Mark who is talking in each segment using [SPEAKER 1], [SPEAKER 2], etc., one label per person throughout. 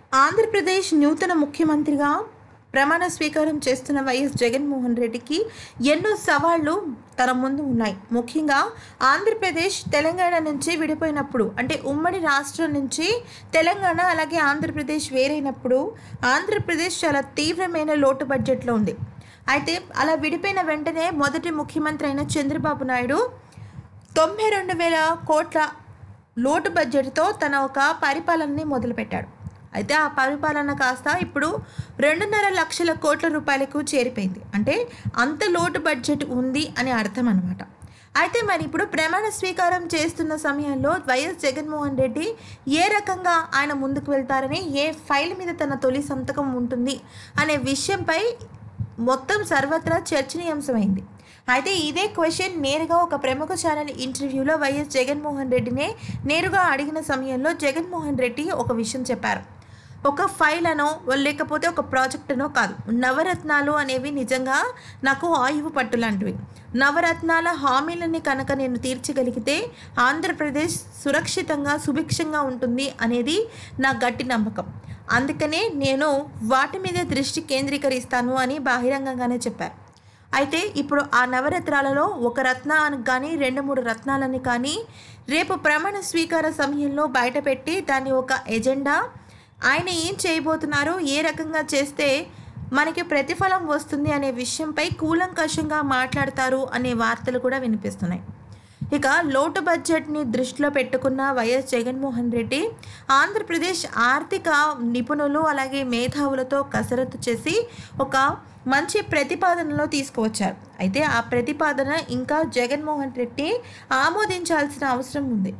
[SPEAKER 1] ఆంధ్రప్రదేశ్ నూతన ముఖ్యమంత్రిగా ప్రమాణ స్వీకారం చేస్తున్న వైఎస్ జగన్మోహన్ రెడ్డికి ఎన్నో సవాళ్లు తన ముందు ఉన్నాయి ముఖ్యంగా ఆంధ్రప్రదేశ్ తెలంగాణ నుంచి విడిపోయినప్పుడు అంటే ఉమ్మడి రాష్ట్రం నుంచి తెలంగాణ అలాగే ఆంధ్రప్రదేశ్ వేరైనప్పుడు ఆంధ్రప్రదేశ్ చాలా తీవ్రమైన లోటు బడ్జెట్లో ఉంది అయితే అలా విడిపోయిన వెంటనే మొదటి ముఖ్యమంత్రి అయిన చంద్రబాబు నాయుడు తొంభై రెండు వేల కోట్ల లోటు బడ్జెట్తో తన ఒక పరిపాలనని మొదలుపెట్టాడు అయితే ఆ పరిపాలన కాస్త ఇప్పుడు రెండున్నర లక్షల కోట్ల రూపాయలకు చేరిపోయింది అంటే అంత లోటు బడ్జెట్ ఉంది అని అర్థం అనమాట అయితే మరి ఇప్పుడు ప్రమాణ స్వీకారం చేస్తున్న సమయంలో వైఎస్ జగన్మోహన్ రెడ్డి ఏ రకంగా ఆయన ముందుకు వెళ్తారని ఏ ఫైల్ మీద తన తొలి సంతకం ఉంటుంది అనే విషయంపై మొత్తం సర్వత్రా చర్చనీయాంశమైంది అయితే ఇదే క్వశ్చన్ నేరుగా ఒక ప్రముఖ ఛానల్ ఇంటర్వ్యూలో వైఎస్ జగన్మోహన్ రెడ్డినే నేరుగా అడిగిన సమయంలో జగన్మోహన్ రెడ్డి ఒక విషయం చెప్పారు ఒక ఫైల్ అనో లేకపోతే ఒక ప్రాజెక్ట్ అనో కాదు నవరత్నాలు అనేవి నిజంగా నాకు ఆయువు పట్టు లాంటివి నవరత్నాల హామీలని కనుక నేను తీర్చగలిగితే ఆంధ్రప్రదేశ్ సురక్షితంగా సుభిక్షంగా ఉంటుంది అనేది నా గట్టి నమ్మకం అందుకనే నేను వాటి మీద దృష్టి కేంద్రీకరిస్తాను అని బహిరంగంగానే చెప్పారు అయితే ఇప్పుడు ఆ నవరత్నాలలో ఒక రత్నానికి కానీ రెండు మూడు రత్నాలని కానీ రేపు ప్రమాణ స్వీకార సమయంలో బయటపెట్టి దాన్ని ఒక ఎజెండా ఆయన ఏం చేయబోతున్నారు ఏ రకంగా చేస్తే మనకి ప్రతిఫలం వస్తుంది అనే విషయంపై కూలంకషంగా మాట్లాడతారు అనే వార్తలు కూడా వినిపిస్తున్నాయి ఇక లోటు బడ్జెట్ని దృష్టిలో పెట్టుకున్న వైఎస్ జగన్మోహన్ రెడ్డి ఆంధ్రప్రదేశ్ ఆర్థిక నిపుణులు అలాగే మేధావులతో కసరత్తు చేసి ఒక మంచి ప్రతిపాదనలో తీసుకువచ్చారు అయితే ఆ ప్రతిపాదన ఇంకా జగన్మోహన్ రెడ్డి ఆమోదించాల్సిన అవసరం ఉంది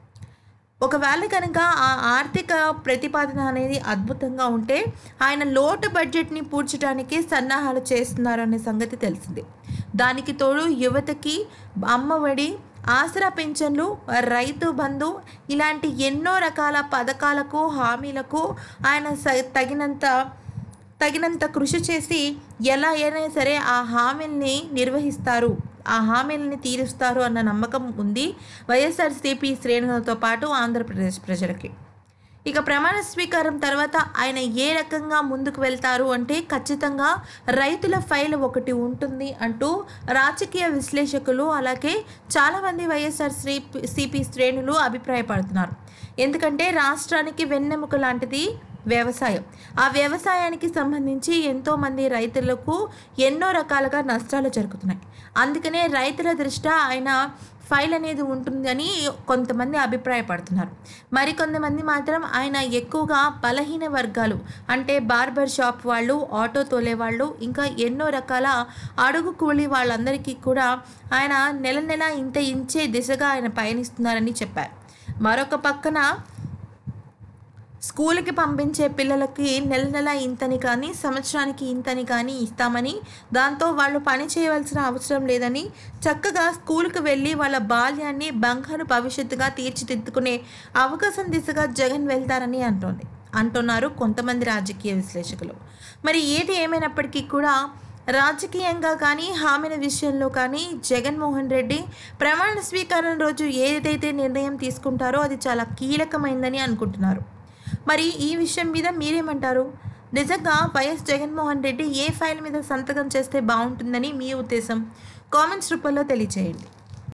[SPEAKER 1] ఒకవేళ కనుక ఆ ఆర్థిక ప్రతిపాదన అనేది అద్భుతంగా ఉంటే ఆయన లోటు బడ్జెట్ని పూడ్చడానికి సన్నాహాలు చేస్తున్నారు అనే సంగతి తెలిసింది దానికి తోడు యువతకి అమ్మఒడి ఆసరా పెన్షన్లు రైతు బంధు ఇలాంటి ఎన్నో రకాల పథకాలకు హామీలకు ఆయన స- తగినంత తగినంత కృషి చేసి ఎలా అయినా సరే ఆ హామీల్ని నిర్వహిస్తారు ఆ హామీలని తీరుస్తారు అన్న నమ్మకం ఉంది వైఎస్ఆర్సీపీ శ్రేణులతో పాటు ఆంధ్రప్రదేశ్ ప్రజలకి ఇక ప్రమాణ స్వీకారం తర్వాత ఆయన ఏ రకంగా ముందుకు వెళ్తారు అంటే ఖచ్చితంగా రైతుల ఫైల్ ఒకటి ఉంటుంది అంటూ రాజకీయ విశ్లేషకులు అలాగే చాలామంది వైఎస్ఆర్ సిపి శ్రేణులు అభిప్రాయపడుతున్నారు ఎందుకంటే రాష్ట్రానికి వెన్నెముక లాంటిది వ్యవసాయం ఆ వ్యవసాయానికి సంబంధించి ఎంతోమంది రైతులకు ఎన్నో రకాలుగా నష్టాలు జరుగుతున్నాయి అందుకనే రైతుల దృష్ట్యా ఆయన ఫైల్ అనేది ఉంటుందని కొంతమంది అభిప్రాయపడుతున్నారు మరికొంతమంది మాత్రం ఆయన ఎక్కువగా బలహీన వర్గాలు అంటే బార్బర్ షాప్ వాళ్ళు ఆటో తోలే వాళ్ళు ఇంకా ఎన్నో రకాల అడుగు కూలి వాళ్ళందరికీ కూడా ఆయన నెల నెల ఇంత ఇంచే దిశగా ఆయన పయనిస్తున్నారని చెప్పారు మరొక పక్కన స్కూల్కి పంపించే పిల్లలకి నెల నెల ఇంతని కానీ సంవత్సరానికి ఇంతని కానీ ఇస్తామని దాంతో వాళ్ళు పని చేయవలసిన అవసరం లేదని చక్కగా స్కూల్కి వెళ్ళి వాళ్ళ బాల్యాన్ని బంగారు భవిష్యత్తుగా తీర్చిదిద్దుకునే అవకాశం దిశగా జగన్ వెళ్తారని అంటోంది అంటున్నారు కొంతమంది రాజకీయ విశ్లేషకులు మరి ఏది ఏమైనప్పటికీ కూడా రాజకీయంగా కానీ హామీల విషయంలో కానీ జగన్మోహన్ రెడ్డి ప్రమాణ స్వీకారం రోజు ఏదైతే నిర్ణయం తీసుకుంటారో అది చాలా కీలకమైందని అనుకుంటున్నారు మరి ఈ విషయం మీద మీరేమంటారు నిజంగా వైఎస్ జగన్మోహన్ రెడ్డి ఏ ఫైల్ మీద సంతకం చేస్తే బాగుంటుందని మీ ఉద్దేశం కామెంట్స్ రూపంలో తెలియచేయండి